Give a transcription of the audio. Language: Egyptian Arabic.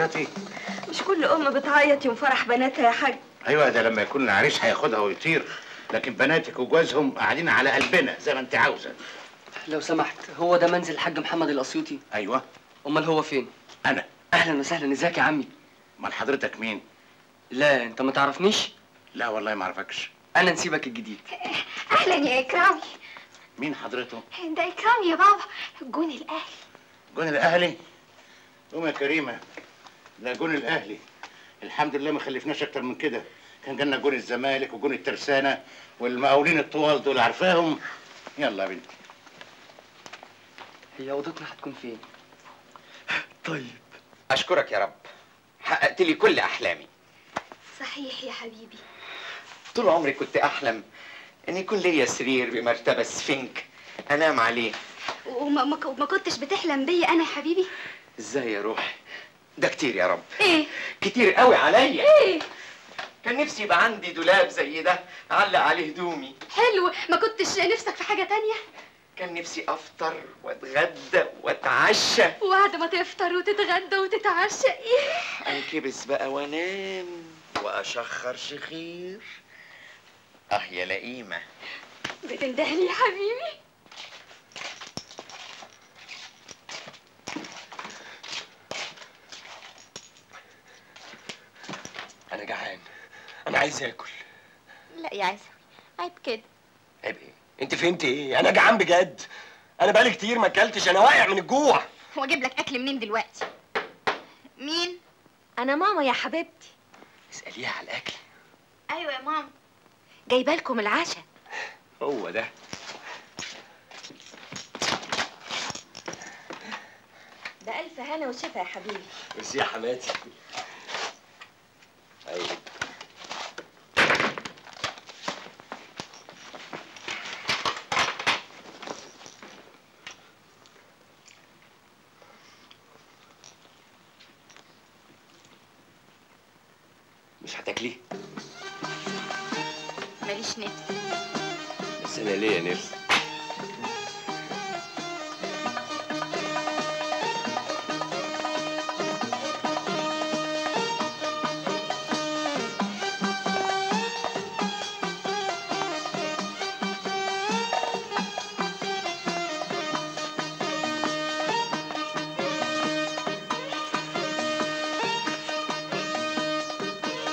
بتعيطي مش كل ام بتعيط يوم فرح بناتها يا حاج ايوه ده لما يكون العريس هياخدها ويطير لكن بناتك وجوازهم قاعدين على قلبنا زي ما انت عاوزه لو سمحت هو ده منزل الحاج محمد الاسيوطي ايوه امال هو فين انا اهلا وسهلا ازيك يا عمي امال حضرتك مين لا انت ما تعرفنيش لا والله ما اعرفكش انا نسيبك الجديد اهلا يا اكرامي مين حضرته ده اكرامي يا بابا جون الاهلي جون الاهلي قوم يا كريمه ده جون الاهلي الحمد لله ما خلفناش اكتر من كده كان جالنا جون الزمالك وجون الترسانه والمقاولين الطوال دول عارفاهم يلا يا بنتي هي اوضتنا هتكون فين طيب اشكرك يا رب حققت لي كل احلامي صحيح يا حبيبي طول عمري كنت احلم ان يكون ليا سرير بمرتبه سفنك انام عليه وما ما ك- ما كنتش بتحلم بيا انا يا حبيبي ازاي يا روحي ده كتير يا رب ايه كتير قوي عليا ايه كان نفسي يبقى عندي دولاب زي ده اعلق عليه هدومي حلو ما كنتش نفسك في حاجه تانية كان نفسي افطر واتغدى واتعشى وبعد ما تفطر وتتغدى وتتعشى ايه انكبس بقى وانام واشخر شخير اه يا لئيمه بتندهلي يا حبيبي انا جعان انا عايز اكل لا يا عيسى عيب كده عيب ايه انت فهمت ايه انا جعان بجد انا بقالي كتير ما اكلتش انا واقع من الجوع واجيب لك اكل منين دلوقتي مين انا ماما يا حبيبتي اساليها على الاكل ايوه يا ماما جايبه لكم العشاء هو ده ده الف هنا وشفا يا حبيبي بس يا حماتي ايوه مش هتاكلي ماليش نفس بس انا ليا نفس